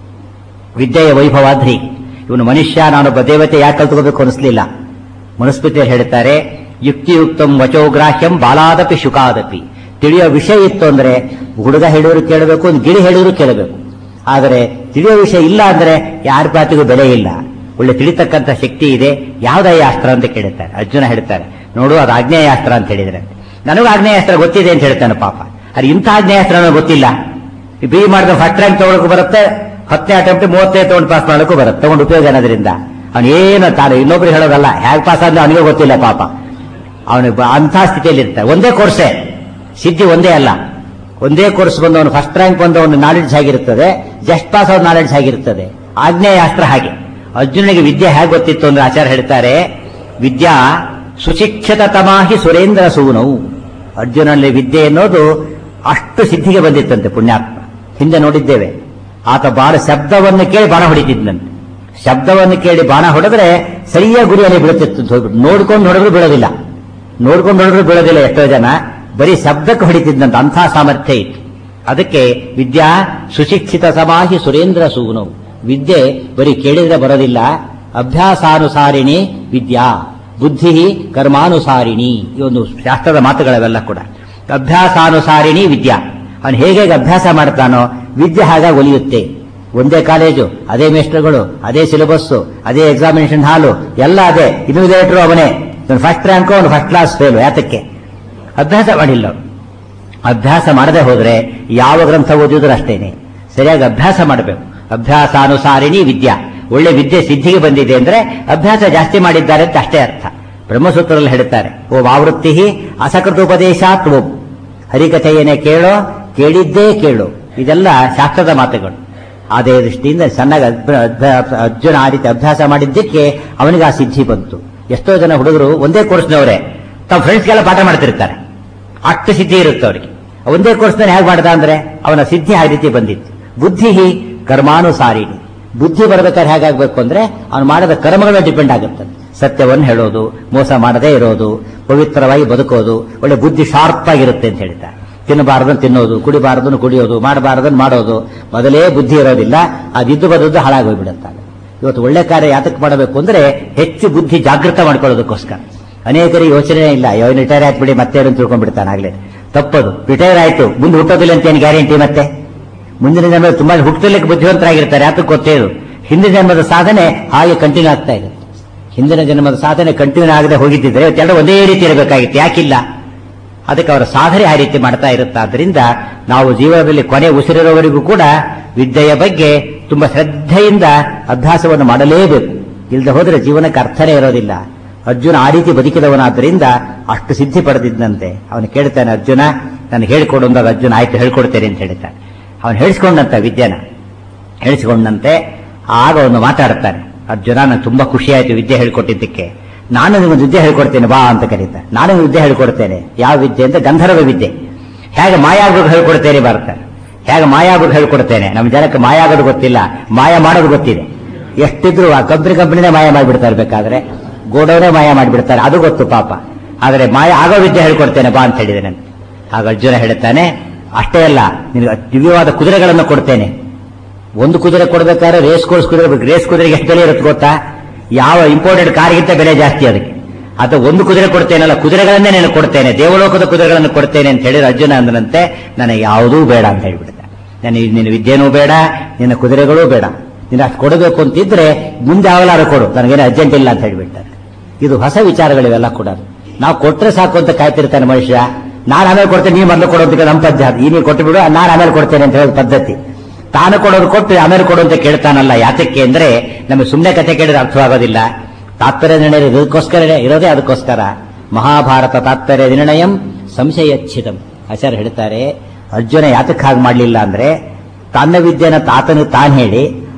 ವಿದ್ಯೆಯ ವೈಭವಾದ್ರಿ ಇವನು ಮನುಷ್ಯ ನಾನೊಬ್ಬ ದೇವತೆ ಯಾಕೆ ಕಲ್ತ್ಕೋಬೇಕು ಅನಿಸ್ಲಿಲ್ಲ ಮನುಸ್ಮೃತಿಯಲ್ಲಿ ಹೇಳ್ತಾರೆ ಯುಕ್ತಿಯುಕ್ತಂ ವಚೋಗ್ರಾಹ್ಯಂ ಬಾಲಾದಪಿ ಶುಕಾದಪಿ ತಿಳಿಯೋ ವಿಷಯ ಇತ್ತು ಅಂದ್ರೆ ಹುಡುಗ ಹೇಳಿದ್ರು ಕೇಳಬೇಕು ಒಂದು ಗಿಳಿ ಹೇಳಿದ್ರು ಕೇಳಬೇಕು ಆದರೆ ತಿಳಿಯೋ ವಿಷಯ ಇಲ್ಲ ಅಂದ್ರೆ ಯಾರ ಮಾತಿಗೂ ಬೆಲೆ ಇಲ್ಲ ಒಳ್ಳೆ ತಿಳಿತಕ್ಕಂಥ ಶಕ್ತಿ ಇದೆ ಯಾವ್ದಯ್ಯ ಅಸ್ತ್ರ ಅಂತ ಕೇಳುತ್ತಾರೆ ಅರ್ಜುನ ಹೇಳ್ತಾರೆ ನೋಡು ಅದು ಆಗ್ನೇಯಾಸ್ತ್ರ ಅಂತ ಹೇಳಿದ್ರೆ ನನಗೂ ಆಗ್ನೇಯಾಸ್ತ್ರ ಗೊತ್ತಿದೆ ಅಂತ ಹೇಳ್ತಾನೆ ಪಾಪ ಅದು ಇಂಥ ಆಗ್ನೇಯಾಸ್ತ್ರ ನನಗೆ ಗೊತ್ತಿಲ್ಲ ಬಿ ಮಾಡಿದ ಫಸ್ಟ್ ರ್ಯಾಂಕ್ ತಗೊಳಕ್ಕೂ ಬರುತ್ತೆ ಹತ್ತನೇ ಅಟೆಂಪ್ಟ್ ಮೂವತ್ತೈದು ತಗೊಂಡು ಪಾಸ್ ಮಾಡಕ್ಕೂ ಬರುತ್ತೆ ತಗೊಂಡು ಉಪಯೋಗ ಅನ್ನೋದ್ರಿಂದ ಅವನು ಏನು ತಾನು ಇನ್ನೊಬ್ರು ಹೇಳೋದಲ್ಲ ಹೇಗೆ ಪಾಸ್ ಅಂದ್ರೆ ಅವನಿಗೆ ಗೊತ್ತಿಲ್ಲ ಪಾಪ ಅವನು ಅಂಥ ಸ್ಥಿತಿಯಲ್ಲಿ ಇರ್ತಾರೆ ಒಂದೇ ಕೋರ್ಸೇ ಸಿದ್ಧಿ ಒಂದೇ ಅಲ್ಲ ಒಂದೇ ಕೋರ್ಸ್ ಬಂದು ಅವನು ಫಸ್ಟ್ ರ್ಯಾಂಕ್ ಬಂದು ಅವನು ನಾಲೆಡ್ಜ್ ಆಗಿರುತ್ತದೆ ಜಸ್ಟ್ ಪಾಸ್ ಅವ್ರ ನಾಲೆಡ್ಜ್ ಆಗಿರುತ್ತದೆ ಆಗ್ನೇಯಾಸ್ತ್ರ ಹಾಗೆ ಅರ್ಜುನಿಗೆ ವಿದ್ಯೆ ಹೇಗೆ ಗೊತ್ತಿತ್ತು ಅಂದ್ರೆ ಆಚಾರ್ಯ ಹೇಳ್ತಾರೆ ವಿದ್ಯಾ ಸುಶಿಕ್ಷಿತ ತಮಾಹಿ ಸುರೇಂದ್ರ ಸೂನವು ಅರ್ಜುನಲ್ಲಿ ವಿದ್ಯೆ ಎನ್ನುವುದು ಅಷ್ಟು ಸಿದ್ಧಿಗೆ ಬಂದಿತ್ತಂತೆ ಪುಣ್ಯಾತ್ಮ ಹಿಂದೆ ನೋಡಿದ್ದೇವೆ ಆತ ಬಾಣ ಶಬ್ದವನ್ನು ಕೇಳಿ ಬಾಣ ಹೊಡಿತಿದ್ದಂತೆ ಶಬ್ದವನ್ನು ಕೇಳಿ ಬಾಣ ಹೊಡೆದ್ರೆ ಸರಿಯಾಗಿ ಗುರಿಯಲ್ಲಿ ಬೀಳುತ್ತಿತ್ತು ಅಂತ ಹೋಗ್ಬಿಟ್ಟು ನೋಡ್ಕೊಂಡು ಹೊಡೆದ್ರು ಬೀಳೋದಿಲ್ಲ ನೋಡ್ಕೊಂಡು ಹೊಡೆದ್ರು ಬೀಳೋದಿಲ್ಲ ಎಷ್ಟೋ ಜನ ಬರೀ ಶಬ್ದಕ್ಕೆ ಹೊಡಿತಿದ್ದಂತ ಅಂಥ ಸಾಮರ್ಥ್ಯ ಇತ್ತು ಅದಕ್ಕೆ ವಿದ್ಯಾ ಸುಶಿಕ್ಷಿತ ಸಮಾಹಿ ಸುರೇಂದ್ರ ಸೂನವು ವಿದ್ಯೆ ಬರೀ ಕೇಳಿದ್ರೆ ಬರೋದಿಲ್ಲ ಅಭ್ಯಾಸಾನುಸಾರಿಣಿ ವಿದ್ಯಾ ಬುದ್ಧಿ ಕರ್ಮಾನುಸಾರಿಣಿ ಈ ಒಂದು ಶಾಸ್ತ್ರದ ಮಾತುಗಳವೆಲ್ಲ ಕೂಡ ಅಭ್ಯಾಸಾನುಸಾರಿಣಿ ವಿದ್ಯಾ ಅವನು ಹೇಗೆ ಹೇಗೆ ಅಭ್ಯಾಸ ಮಾಡ್ತಾನೋ ವಿದ್ಯೆ ಹಾಗಾಗಿ ಒಲಿಯುತ್ತೆ ಒಂದೇ ಕಾಲೇಜು ಅದೇ ಮೇಸ್ಟರ್ಗಳು ಅದೇ ಸಿಲೆಬಸ್ಸು ಅದೇ ಎಕ್ಸಾಮಿನೇಷನ್ ಹಾಲು ಎಲ್ಲ ಅದೇ ಇನ್ವಿಜೇಟರ್ ಅವನೇ ಫಸ್ಟ್ ರ್ಯಾಂಕು ಅವನು ಫಸ್ಟ್ ಕ್ಲಾಸ್ ಫೇಲು ಯಾತಕ್ಕೆ ಅಭ್ಯಾಸ ಮಾಡಿಲ್ಲ ಅವ್ನು. ಅಭ್ಯಾಸ ಮಾಡದೆ ಹೋದ್ರೆ ಯಾವ ಗ್ರಂಥ ಓದಿದ್ರು ಅಷ್ಟೇನೆ ಸರಿಯಾಗಿ ಅಭ್ಯಾಸ ಮಾಡಬೇಕು ಅಭ್ಯಾಸಾನುಸಾರಿಣಿ ವಿದ್ಯಾ ಒಳ್ಳೆ ವಿದ್ಯೆ ಸಿದ್ಧಿಗೆ ಬಂದಿದೆ ಅಂದ್ರೆ ಅಭ್ಯಾಸ ಜಾಸ್ತಿ ಮಾಡಿದ್ದಾರೆ ಅಂತ ಅಷ್ಟೇ ಅರ್ಥ ಬ್ರಹ್ಮಸೂತ್ರದಲ್ಲಿ ಹೇಳ್ತಾರೆ ಓ ಆವೃತ್ತಿ ಅಸಕೃತೋಪದೇಶಾತ್ ಓಂ ಹರಿಕಥೆಯನ್ನೇ ಕೇಳೋ ಕೇಳಿದ್ದೇ ಕೇಳು ಇದೆಲ್ಲ ಶಾಸ್ತ್ರದ ಮಾತುಗಳು ಅದೇ ದೃಷ್ಟಿಯಿಂದ ಸಣ್ಣಗೆ ಅಭ್ಯ- ಅಭ್ಯ- ಅರ್ಜುನ ಆ ರೀತಿ ಅಭ್ಯಾಸ ಮಾಡಿದ್ದಕ್ಕೆ ಅವನಿಗೆ ಆ ಸಿದ್ಧಿ ಬಂತು ಎಷ್ಟೋ ಜನ ಹುಡುಗರು ಒಂದೇ ಕೋರ್ಸ್ನವರೇ ತಮ್ಮ ಫ್ರೆಂಡ್ಸ್ಗೆಲ್ಲ ಪಾಠ ಮಾಡ್ತಿರ್ತಾರೆ ಅಷ್ಟು ಸಿದ್ಧಿ ಇರುತ್ತೆ ಅವರಿಗೆ ಒಂದೇ ಕೋರ್ಸ್ನಲ್ಲಿ ಹೇಗೆ ಮಾಡ್ದ ಅಂದ್ರೆ ಅವನ ಸಿದ್ಧಿ ಆ ರೀತಿ ಬಂದಿತ್ತು ಬುದ್ಧಿ ಕರ್ಮಾನುಸಾರಿಣಿ ಬುದ್ಧಿ ಬರ್ಬೇಕಾದ್ರೆ ಹೇಗಾಗಬೇಕು ಅಂದ್ರೆ ಅವನು ಮಾಡಿದ ಕರ್ಮಗಳ ಡಿಪೆಂಡ್ ಆಗುತ್ತೆ ಸತ್ಯವನ್ನು ಹೇಳೋದು ಮೋಸ ಮಾಡದೇ ಇರೋದು ಪವಿತ್ರವಾಗಿ ಬದುಕೋದು ಒಳ್ಳೆ ಬುದ್ಧಿ ಶಾರ್ಪ್ ಆಗಿರುತ್ತೆ ಅಂತ ಹೇಳ್ತಾರೆ ತಿನ್ನಬಾರದನ್ನು ತಿನ್ನೋದು ಕುಡಿಬಾರದನ್ನು ಕುಡಿಯೋದು ಮಾಡಬಾರದನ್ನು ಮಾಡೋದು ಮೊದಲೇ ಬುದ್ಧಿ ಇರೋದಿಲ್ಲ ಅದಿದ್ದು ಬದದ್ದು ಹಾಳಾಗೋಗ್ಬಿಡುತ್ತಾರೆ ಇವತ್ತು ಒಳ್ಳೆ ಕಾರ್ಯ ಯಾತಕ್ಕೆ ಮಾಡಬೇಕು ಅಂದ್ರೆ ಹೆಚ್ಚು ಬುದ್ಧಿ ಜಾಗೃತ ಮಾಡ್ಕೊಳ್ಳೋದಕ್ಕೋಸ್ಕರ ಅನೇಕರಿಗೆ ಯೋಚನೆ ಇಲ್ಲ ಇವನು ರಿಟೈರ್ ಆಯ್ತು ಮತ್ತೆ ಏನು ತಿಳ್ಕೊಂಡ್ಬಿಡ್ತಾನೆ ಆಗ್ಲೇ ತಪ್ಪದು ರಿಟೈರ್ ಆಯ್ತು ಮುಂದೆ ಹುಟ್ಟೋದಿಲ್ಲ ಅಂತ ಏನು ಗ್ಯಾರಂಟಿ ಮತ್ತೆ ಮುಂದಿನ ಜನ್ಮದ ತುಂಬಾ ಹುಟ್ಟಲಿಕ್ಕೆ ಬುದ್ಧಿವಂತರಾಗಿರ್ತಾರೆ ಯಾತಕ್ಕೆ ಗೊತ್ತೇದು ಹಿಂದಿನ ಜನ್ಮದ ಸಾಧನೆ ಹಾಗೆ ಕಂಟಿನ್ಯೂ ಆಗ್ತಾ ಇದೆ ಹಿಂದಿನ ಜನ್ಮದ ಸಾಧನೆ ಕಂಟಿನ್ಯೂ ಆಗದೆ ಹೋಗಿದ್ದಿದ್ರೆ ಇವತ್ತೆರಡು ಒಂದೇ ರೀತಿ ಇರಬೇಕಾಗಿತ್ತು ಯಾಕಿಲ್ಲ ಅದಕ್ಕೆ ಅವರ ಸಾಧನೆ ಆ ರೀತಿ ಮಾಡ್ತಾ ಇರುತ್ತೆ ಆದ್ರಿಂದ ನಾವು ಜೀವನದಲ್ಲಿ ಕೊನೆ ಉಸಿರಿರೋವರೆಗೂ ಕೂಡ ವಿದ್ಯೆಯ ಬಗ್ಗೆ ತುಂಬಾ ಶ್ರದ್ಧೆಯಿಂದ ಅಭ್ಯಾಸವನ್ನು ಮಾಡಲೇಬೇಕು ಇಲ್ಲದೆ ಹೋದ್ರೆ ಜೀವನಕ್ಕೆ ಅರ್ಥನೇ ಇರೋದಿಲ್ಲ ಅರ್ಜುನ ಆ ರೀತಿ ಬದುಕಿದವನಾದ್ದರಿಂದ ಅಷ್ಟು ಸಿದ್ಧಿ ಪಡೆದಿದ್ದಂತೆ ಅವನು ಕೇಳ್ತಾನೆ ಅರ್ಜುನ ನನಗೆ ಹೇಳ್ಕೊಡು ಅಂದಾಗ ಅರ್ಜುನ ಆಯ್ತು ಹೇಳ್ಕೊಡ್ತೇನೆ ಅಂತ ಹೇಳ್ತಾನೆ ಅವನು ಹೇಳಿಸ್ಕೊಂಡಂತ ವಿದ್ಯೆನ ಹೇಳಿಸಿಕೊಂಡಂತೆ ಆಗ ಅವನು ಮಾತಾಡ್ತಾನೆ ಅರ್ಜುನ ನನಗೆ ತುಂಬಾ ಖುಷಿ ಆಯ್ತು ವಿದ್ಯೆ ಹೇಳ್ಕೊಟ್ಟಿದ್ದಕ್ಕೆ ನಾನು ನಿಮಗೆ ವಿದ್ಯೆ ಹೇಳ್ಕೊಡ್ತೇನೆ ಬಾ ಅಂತ ಕರೀತಾರೆ ನಾನು ನಿಮ್ಗೆ ವಿದ್ಯೆ ಹೇಳ್ಕೊಡ್ತೇನೆ ಯಾವ ವಿದ್ಯೆ ಅಂತ ಗಂಧರ್ವ ವಿದ್ಯೆ ಹೇಗೆ ಮಾಯಾಗೋದು ಹೇಳ್ಕೊಡ್ತೇನೆ ಬರ್ತಾರೆ ಹೇಗೆ ಮಾಯಾಗೋದು ಹೇಳ್ಕೊಡ್ತೇನೆ ನಮ್ಮ ಜನಕ್ಕೆ ಮಾಯಾಗೋದು ಗೊತ್ತಿಲ್ಲ ಮಾಯ ಮಾಡೋದು ಗೊತ್ತಿದೆ ಎಷ್ಟಿದ್ರು ಆ ಕಂಪ್ನಿ ಕಂಪ್ನಿನೇ ಮಾಯ ಮಾಡಿಬಿಡ್ತಾರೆ ಬೇಕಾದ್ರೆ ಗೋಡೌನೇ ಮಾಯ ಮಾಡಿಬಿಡ್ತಾರೆ ಅದು ಗೊತ್ತು ಪಾಪ ಆದರೆ ಮಾಯ ಆಗೋ ವಿದ್ಯೆ ಹೇಳ್ಕೊಡ್ತೇನೆ ಬಾ ಅಂತ ಹೇಳಿದ್ದೇನೆ ಆಗ ಅರ್ಜುನ ಹೇಳ್ತಾನೆ ಅಷ್ಟೇ ಅಲ್ಲ ನಿನಗೆ ದಿವ್ಯವಾದ ಕುದುರೆಗಳನ್ನು ಕೊಡ್ತೇನೆ ಒಂದು ಕುದುರೆ ಕೊಡ್ಬೇಕಾದ್ರೆ ರೇಸ್ ಕೋರ್ಸ್ ಕುದುರೆ ಬೇಕು ರೇಸ್ ಕುದುರೆಗೆ ಎಷ್ಟು ಬೆಲೆ ಇರುತ್ತೆ ಗೊತ್ತಾ ಯಾವ ಇಂಪೋರ್ಟೆಡ್ ಕಾರ್ಗಿಂತ ಬೆಲೆ ಜಾಸ್ತಿ ಅದಕ್ಕೆ ಅಥವಾ ಒಂದು ಕುದುರೆ ಕೊಡ್ತೇನಲ್ಲ ಕುದುರೆಗಳನ್ನೇ ನಾನು ಕೊಡ್ತೇನೆ ದೇವಲೋಕದ ಕುದುರೆಗಳನ್ನು ಕೊಡ್ತೇನೆ ಅಂತ ಹೇಳಿದ್ರೆ ಅರ್ಜುನ ಅಂದನಂತೆ ನನಗೆ ಯಾವುದೂ ಬೇಡ ಅಂತ ಹೇಳ್ಬಿಡ್ತೆ ನನಗೆ ನಿನ್ನ ವಿದ್ಯೆನೂ ಬೇಡ ನಿನ್ನ ಕುದುರೆಗಳೂ ಬೇಡ ನಿನ್ನ ಅಷ್ಟು ಕೊಡಬೇಕು ಅಂತಿದ್ರೆ ಮುಂದೆ ಯಾವಲಾರು ಕೊಡು ನನಗೇನು ಅರ್ಜೆಂಟ್ ಇಲ್ಲ ಅಂತ ಹೇಳ್ಬಿಡ್ತಾರೆ ಇದು ಹೊಸ ವಿಚಾರಗಳಿವೆಲ್ಲ ಕೂಡ ನಾವು ಕೊಟ್ರೆ ಸಾಕು ಅಂತ ಕಾಯ್ತಿರ್ತಾನೆ ಮನುಷ್ಯ ನಾನು ಆಮೇಲೆ ಕೊಡ್ತೇನೆ ನೀವು ಮೊದಲು ಕೊಡು ಅಂತ ನಮ್ಮ ಪದ್ಧತಿ ಈ ನೀವು ಕೊಟ್ಟು ಬಿಡು ನಾನು ಆಮೇಲೆ ಕೊಡ್ತೇನೆ ಅಂತ ಹೇಳೋದು ಪದ್ಧತಿ ತಾನು ಕೊಡೋದು ಕೊಟ್ಟು ಆಮೇಲೆ ಕೊಡು ಅಂತ ಕೇಳ್ತಾನಲ್ಲ ಯಾತಕ್ಕೆ ಅಂದ್ರೆ ನಮಗೆ ಸುಮ್ಮನೆ ಕತೆ ಕೇಳಿದ್ರೆ ಅರ್ಥವಾಗೋದಿಲ್ಲ ತಾತ್ಪರ್ಯ ನಿರ್ಣಯ ಇದಕ್ಕೋಸ್ಕರ ಇರೋದೇ ಅದಕ್ಕೋಸ್ಕರ ಮಹಾಭಾರತ ತಾತ್ಪರ್ಯ ನಿರ್ಣಯಂ ಸಂಶಯಚ್ಛಿತಂ ಆಚಾರ್ಯ ಹೇಳ್ತಾರೆ ಅರ್ಜುನ ಯಾತಕ್ಕೆ ಹಾಗೆ ಮಾಡಲಿಲ್ಲ ಅಂದ್ರೆ ತನ್ನ ವಿದ್ಯೆನ ತಾತನು ತಾನು ಹೇಳಿ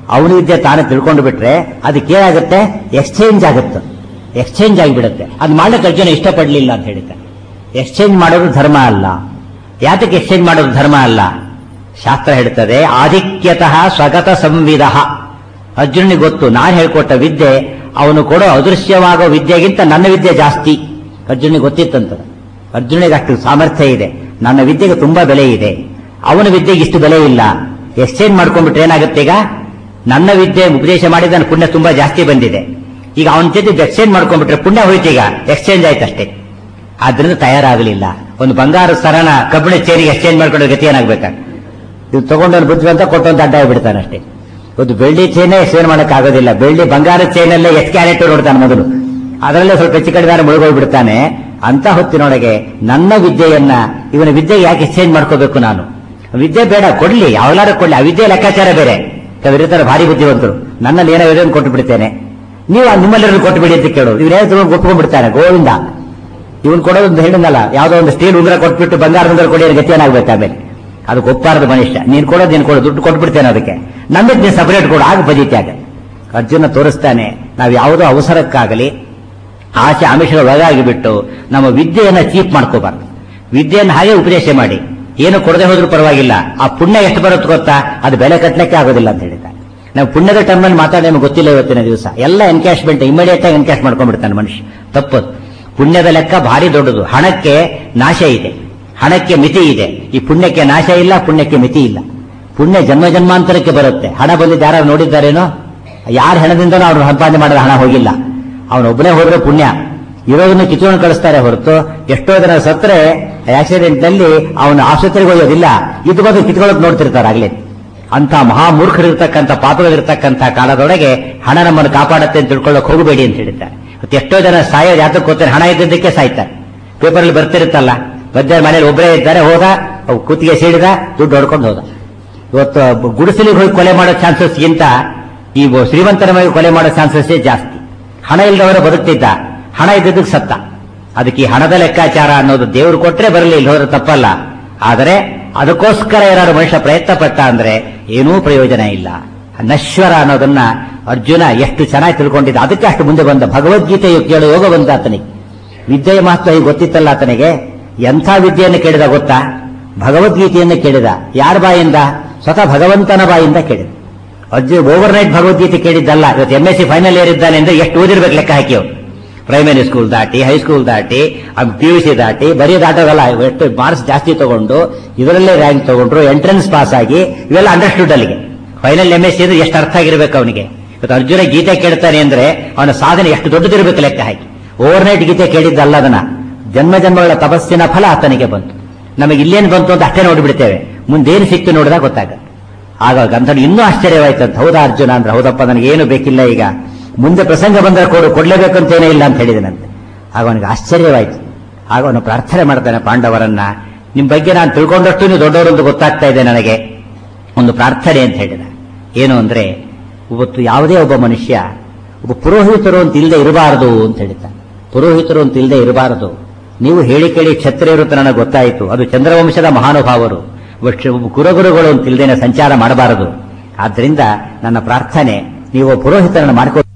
ಅವನ ವಿದ್ಯೆ ತಾನೇ ತಿಳ್ಕೊಂಡು ಬಿಟ್ರೆ ಅದಕ್ಕೆ ಏನಾಗುತ್ತೆ ಎಕ್ಸ್ಚೇಂಜ್ ಆಗುತ್ತೆ ಎಕ್ಸ್ಚೇಂಜ್ ಆಗಿಬಿಡುತ್ತೆ ಅದು ಮಾಡಕ್ಕೆ ಅರ್ಜುನ ಇಷ್ಟಪಡಲಿಲ್ಲ ಅಂತ ಹೇಳ್ತಾರೆ ಎಕ್ಸ್ಚೇಂಜ್ ಮಾಡೋದು ಧರ್ಮ ಅಲ್ಲ ಯಾತಕ್ಕೆ ಎಕ್ಸ್ಚೇಂಜ್ ಮಾಡೋದು ಧರ್ಮ ಅಲ್ಲ ಶಾಸ್ತ್ರ ಹೇಳ್ತದೆ ಆಧಿಕ್ಯತಃ ಸ್ವಗತ ಸಂವಿಧ ಅರ್ಜುನಿಗೆ ಗೊತ್ತು ನಾನು ಹೇಳ್ಕೊಟ್ಟ ವಿದ್ಯೆ ಅವನು ಕೊಡೋ ಅದೃಶ್ಯವಾಗೋ ವಿದ್ಯೆಗಿಂತ ನನ್ನ ವಿದ್ಯೆ ಜಾಸ್ತಿ ಅರ್ಜುನಿಗೆ ಗೊತ್ತಿತ್ತಂತ ಅರ್ಜುನಿಗೆ ಅಷ್ಟು ಸಾಮರ್ಥ್ಯ ಇದೆ ನನ್ನ ವಿದ್ಯೆಗೆ ತುಂಬಾ ಬೆಲೆ ಇದೆ ಅವನ ವಿದ್ಯೆಗೆ ಇಷ್ಟು ಬೆಲೆ ಇಲ್ಲ ಎಕ್ಸ್ಚೇಂಜ್ ಮಾಡ್ಕೊಂಡ್ಬಿಟ್ರೆ ಏನಾಗುತ್ತೆ ಈಗ ನನ್ನ ವಿದ್ಯೆ ಉಪದೇಶ ಮಾಡಿದ ನನ್ನ ಪುಣ್ಯ ತುಂಬಾ ಜಾಸ್ತಿ ಬಂದಿದೆ ಈಗ ಅವನ ಜೊತೆ ಎಕ್ಸ್ಚೇಂಜ್ ಮಾಡ್ಕೊಂಡ್ಬಿಟ್ರೆ ಪುಣ್ಯ ಹೋಯ್ತು ಈಗ ಎಕ್ಸ್ಚೇಂಜ್ ಆಯ್ತಷ್ಟೇ ಆದ್ರಿಂದ ತಯಾರಾಗಲಿಲ್ಲ ಒಂದು ಬಂಗಾರ ಸರಣ ಕಬ್ಬಿಣ ಚೇರಿಗೆ ಎಕ್ಸ್ಚೇಂಜ್ ಮಾಡ್ಕೊಂಡ್ರೆ ಗತಿ ಏನಾಗ್ಬೇಕಾ ಇದು ತಗೊಂಡವನು ಬುದ್ಧಿವಂತ ಕೊಟ್ಟೊಂದು ಅಡ್ಡ ಬಿಡ್ತಾನೆ ಅಷ್ಟೇ ಒಂದು ಬೆಳ್ಳಿ ಚೈನೇ ಎಕ್ಸ್ಚೇಂಜ್ ಮಾಡಕ್ ಆಗೋದಿಲ್ಲ ಬೆಳ್ಳಿ ಬಂಗಾರ ಚೈನಲ್ಲೇ ಎಷ್ಟು ಕ್ಯಾರೆಟ್ ನೋಡ್ತಾನೆ ಮೊದಲು ಅದರಲ್ಲೇ ಸ್ವಲ್ಪ ಹೆಚ್ಚು ಕಡಿಮೆ ಮುಳುಗೋಗ್ಬಿಡ್ತಾನೆ ಅಂತ ಹೊತ್ತಿನೊಳಗೆ ನನ್ನ ವಿದ್ಯೆಯನ್ನ ಇವನ ವಿದ್ಯೆಗೆ ಯಾಕೆ ಎಕ್ಸ್ಚೇಂಜ್ ಮಾಡ್ಕೋಬೇಕು ನಾನು ವಿದ್ಯೆ ಬೇಡ ಕೊಡ್ಲಿ ಯಾವಲಾರ ಕೊಡ್ಲಿ ಆ ವಿದ್ಯೆ ಲೆಕ್ಕಾಚಾರ ಬೇರೆ ಕೆಲವರಿರ್ತಾರೆ ಭಾರಿ ಬುದ್ಧಿವಂತರು ನನ್ನಲ್ಲಿ ಏನೋ ಇದೆ ಕೊಟ್ಟು ಬಿಡ್ತೇನೆ ನೀವು ನಿಮ್ಮಲ್ಲಿರೋದು ಕೊಟ್ಟು ಬಿಡಿ ಅಂತ ಕೇಳೋದು ಇವ್ರು ಏನು ಒಪ್ಕೊಂಡ್ಬಿಡ್ತಾನೆ ಗೋವಿಂದ ಇವನ್ ಕೊಡೋದೊಂದು ಹೇಳಿದ್ನಲ್ಲ ಯಾವ್ದೋ ಒಂದು ಸ್ಟೀಲ್ ಉಂಗುರ ಕೊಟ್ಬಿಟ್ಟು ಬಂಗಾರ ಉಂಗುರ ಕೊಡಿ ಅವ್ರಿಗೆ ಗತಿ ಏನಾಗ್ಬೇಕು ಆಮೇಲೆ ಅದು ಒಪ್ಪಾರದು ಮನುಷ್ಯ ನೀನ್ ಕೊಡೋದು ನೀನು ಕೊಡೋದು ದುಡ್ಡು ಕೊಟ್ಬಿಡ್ತೇನೆ ಅದಕ್ಕೆ ನಮ್ಮಿದ್ ನೀನು ಸಪರೇಟ್ ಕೊಡು ಆಗ ಬದೀತ್ಯಾಗ ಅರ್ಜುನ ತೋರಿಸ್ತಾನೆ ನಾವು ಯಾವುದೋ ಅವಸರಕ್ಕಾಗಲಿ ಆಸೆ ಆಮಿಷಗಳ ಒಳಗಾಗಿ ಬಿಟ್ಟು ನಮ್ಮ ವಿದ್ಯೆಯನ್ನ ಚೀಪ್ ಮಾಡ್ಕೋಬಾರ್ದು ವಿದ್ಯೆಯನ್ನು ಹಾಗೆ ಉಪದೇಶ ಮಾಡಿ ಏನು ಕೊಡದೆ ಹೋದ್ರೂ ಪರವಾಗಿಲ್ಲ ಆ ಪುಣ್ಯ ಎಷ್ಟು ಬರುತ್ತೆ ಗೊತ್ತಾ ಅದು ಬೆಲೆ ಕಟ್ಟಲಿಕ್ಕೆ ಆಗೋದಿಲ್ಲ ಅಂತ ಹೇಳಿದ ನಾವು ಪುಣ್ಯದ ಟರ್ಮಲ್ಲಿ ಮಾತಾಡಿ ನಮ್ಗೆ ಗೊತ್ತಿಲ್ಲ ಇವತ್ತಿನ ದಿವಸ ಎಲ್ಲ ಎನ್ಕ್ಯಾಶ್ಮೆಂಟ್ ಇಮಿಡಿಯೇಟ್ ಆಗಿ ಎನ್ಕ್ಯಾಶ್ ಮಾಡ್ಕೊಂಡ್ಬಿಡ್ತಾನೆ ಮನುಷ್ಯ ತಪ್ಪದು ಪುಣ್ಯದ ಲೆಕ್ಕ ಭಾರಿ ದೊಡ್ಡದು ಹಣಕ್ಕೆ ನಾಶ ಇದೆ ಹಣಕ್ಕೆ ಮಿತಿ ಇದೆ ಈ ಪುಣ್ಯಕ್ಕೆ ನಾಶ ಇಲ್ಲ ಪುಣ್ಯಕ್ಕೆ ಮಿತಿ ಇಲ್ಲ ಪುಣ್ಯ ಜನ್ಮ ಜನ್ಮಾಂತರಕ್ಕೆ ಬರುತ್ತೆ ಹಣ ಬಂದಿದ್ದು ಯಾರು ನೋಡಿದ್ದಾರೇನೋ ಯಾರ ಹಣದಿಂದನೂ ಅವ್ರು ಸಂಪಾದನೆ ಮಾಡಿದ ಹಣ ಹೋಗಿಲ್ಲ ಅವನೊಬ್ಬನೇ ಹೋದ್ರೆ ಪುಣ್ಯ ಇರೋದನ್ನು ಕಿತ್ಕೊಂಡು ಕಳಿಸ್ತಾರೆ ಹೊರತು ಎಷ್ಟೋ ಜನ ಸತ್ರೆ ಆಕ್ಸಿಡೆಂಟ್ ನಲ್ಲಿ ಅವನು ಆಸ್ಪತ್ರೆಗೆ ಹೋಗೋದಿಲ್ಲ ಇದು ಬಂದು ಕಿತ್ಕೊಳ್ಳೋದು ನೋಡ್ತಿರ್ತಾರೆ ಆಗ್ಲೇ ಅಂತ ಮಹಾಮೂರ್ಖರಿರ್ತಕ್ಕಂಥ ಪಾಪಗಳಿರ್ತಕ್ಕಂಥ ಕಾಲದೊಳಗೆ ಹಣ ನಮ್ಮನ್ನು ಕಾಪಾಡುತ್ತೆ ಅಂತ ತಿಳ್ಕೊಳ್ಳೋಕೆ ಹೋಗಬೇಡಿ ಅಂತ ಹೇಳಿದ್ದಾರೆ ಮತ್ತೆ ಎಷ್ಟೋ ಜನ ಸಾಯೋದು ಯಾತಕ್ಕೆ ಗೊತ್ತಾರೆ ಹಣ ಇದ್ದದ್ದಕ್ಕೆ ಸಾಯ್ತಾರೆ ಪೇಪರಲ್ಲಿ ಬರ್ತಿರುತ್ತಲ್ಲ ಮಧ್ಯಾಹ್ನ ಮನೇಲಿ ಒಬ್ಬರೇ ಇದ್ದಾರೆ ಹೋದ ಅವು ಕುತ್ತಿಗೆ ಸೀಳಿದ ದುಡ್ಡು ಹೊಡ್ಕೊಂಡು ಹೋದ ಇವತ್ತು ಗುಡಿಸಲಿಗೆ ಹೋಗಿ ಕೊಲೆ ಮಾಡೋ ಚಾನ್ಸಸ್ಗಿಂತ ಈ ಶ್ರೀಮಂತರ ಮೇಲೆ ಕೊಲೆ ಮಾಡೋ ಚಾನ್ಸಸ್ ಜಾಸ್ತಿ ಹಣ ಇಲ್ಲದವರ ಬದುಕ್ತಿದ್ದ ಹಣ ಇದ್ದದಕ್ಕೆ ಸತ್ತ ಅದಕ್ಕೆ ಈ ಹಣದ ಲೆಕ್ಕಾಚಾರ ಅನ್ನೋದು ದೇವರು ಕೊಟ್ರೆ ಬರಲಿ ಇಲ್ಲಿ ಹೋದ್ರೆ ತಪ್ಪಲ್ಲ ಆದರೆ ಅದಕ್ಕೋಸ್ಕರ ಯಾರು ಮನುಷ್ಯ ಪ್ರಯತ್ನ ಪಟ್ಟ ಅಂದ್ರೆ ಏನೂ ಪ್ರಯೋಜನ ಇಲ್ಲ ನಶ್ವರ ಅನ್ನೋದನ್ನ ಅರ್ಜುನ ಎಷ್ಟು ಚೆನ್ನಾಗಿ ತಿಳ್ಕೊಂಡಿದ್ದ ಅದಕ್ಕೆ ಅಷ್ಟು ಮುಂದೆ ಬಂದ ಭಗವದ್ಗೀತೆ ಕೇಳೋ ಯೋಗ ಬಂದ ಆತನಿಗೆ ವಿದ್ಯೆಯ ಮಹತ್ವ ಈಗ ಗೊತ್ತಿತ್ತಲ್ಲ ಆತನಿಗೆ ಎಂಥ ವಿದ್ಯೆಯನ್ನು ಕೇಳಿದ ಗೊತ್ತಾ ಭಗವದ್ಗೀತೆಯನ್ನು ಕೇಳಿದ ಯಾರ ಬಾಯಿಂದ ಸ್ವತಃ ಭಗವಂತನ ಬಾಯಿಂದ ಕೇಳಿದ ಅರ್ಜುನ್ ಓವರ್ ನೈಟ್ ಭಗವದ್ಗೀತೆ ಕೇಳಿದ್ದಲ್ಲ ಇವತ್ತು M S C final year ಇದ್ದಾನೆ ಅಂದ್ರೆ ಎಷ್ಟು ಓದಿರ್ಬೇಕು ಲೆಕ್ಕ ಹಾಕಿ ಅವ್ರು ಪ್ರೈಮರಿ ಸ್ಕೂಲ್ ದಾಟಿ ಹೈಸ್ಕೂಲ್ ದಾಟಿ ಪಿ ಯು ಸಿ ದಾಟಿ ಬರೀ ದಾಟೋದಲ್ಲ ಎಷ್ಟು ಮಾರ್ಕ್ಸ್ ಜಾಸ್ತಿ ತಗೊಂಡು ಇದರಲ್ಲೇ ರ್ಯಾಂಕ್ ತಗೊಂಡ್ರು ಎಂಟ್ರೆನ್ಸ್ ಪಾಸ್ ಆಗಿ ಇವೆಲ್ಲ ಅಂಡರ್ಸ್ಟುಡ್ ಅಲ್ಲಿಗೆ ಫೈನಲ್ ಎಂ ಎಸ್ ಸಿ ಅಂದ್ರೆ ಎಷ್ಟು ಅರ್ಥ ಆಗಿರ್ಬೇಕು ಅವನಿಗೆ ಇವತ್ತು ಅರ್ಜುನ ಗೀತೆ ಕೇಳ್ತಾನೆ ಅಂದ್ರೆ ಅವನ ಸಾಧನೆ ಎಷ್ಟು ದೊಡ್ಡದಿರ್ಬೇಕು ಲೆಕ್ಕ ಹಾಕಿ ಓವರ್ ನೈಟ್ ಗೀತೆ ಕೇಳಿದ್ದಲ್ಲ ಅದನ್ನ ಜನ್ಮ ಜನ್ಮಗಳ ತಪಸ್ಸಿನ ಫಲ ಆತನಿಗೆ ಬಂತು ನಮಗೆ ಇಲ್ಲೇನು ಬಂತು ಅಂತ ಅಷ್ಟೇ ನೋಡಿಬಿಡ್ತೇವೆ ಮುಂದೇನು ಸಿಕ್ತು ನೋಡಿದಾಗ ಗೊತ್ತಾಗುತ್ತೆ ಆಗ ಗಂಧನು ಇನ್ನೂ ಆಶ್ಚರ್ಯವಾಯ್ತಂತ ಹೌದಾ ಅರ್ಜುನ ಅಂದ್ರೆ ಹೌದಪ್ಪ ನನಗೆ ಏನು ಬೇಕಿಲ್ಲ ಈಗ ಮುಂದೆ ಪ್ರಸಂಗ ಬಂದರೆ ಕೊಡು ಕೊಡ್ಲೇಬೇಕಂತೇನೇ ಇಲ್ಲ ಅಂತ ಹೇಳಿದನಂತೆ ಆಗ ಅವನಿಗೆ ಆಶ್ಚರ್ಯವಾಯ್ತು ಆಗ ಅವನು ಪ್ರಾರ್ಥನೆ ಮಾಡ್ತಾನೆ ಪಾಂಡವರನ್ನ ನಿಮ್ ಬಗ್ಗೆ ನಾನು ತಿಳ್ಕೊಂಡಷ್ಟು ನೀವು ದೊಡ್ಡವರೊಂದು ಗೊತ್ತಾಗ್ತಾ ಇದೆ ನನಗೆ ಒಂದು ಪ್ರಾರ್ಥನೆ ಅಂತ ಹೇಳಿದ ಏನು ಅಂದ್ರೆ ಇವತ್ತು ಯಾವುದೇ ಒಬ್ಬ ಮನುಷ್ಯ ಒಬ್ಬ ಪುರೋಹಿತರು ಅಂತ ಇಲ್ಲದೆ ಇರಬಾರದು ಅಂತ ಹೇಳಿದ್ದ ಪುರೋಹಿತರು ಅಂತ ಇಲ್ಲದೆ ಇರಬಾರದು ನೀವು ಹೇಳಿ ಕೇಳಿ ಕ್ಷತ್ರಿಯರು ಅಂತ ನನಗೆ ಗೊತ್ತಾಯಿತು ಅದು ಚಂದ್ರವಂಶದ ಮಹಾನುಭಾವರು ಒಬ್ಬ ಕುರಗುರುಗಳು ಅಂತ ಇಲ್ದೇನೆ ಸಂಚಾರ ಮಾಡಬಾರದು ಆದ್ರಿಂದ ನನ್ನ ಪ್ರಾರ್ಥನೆ ನೀವು ಪುರೋಹಿತರನ್ನು ಮಾಡ್ಕೋ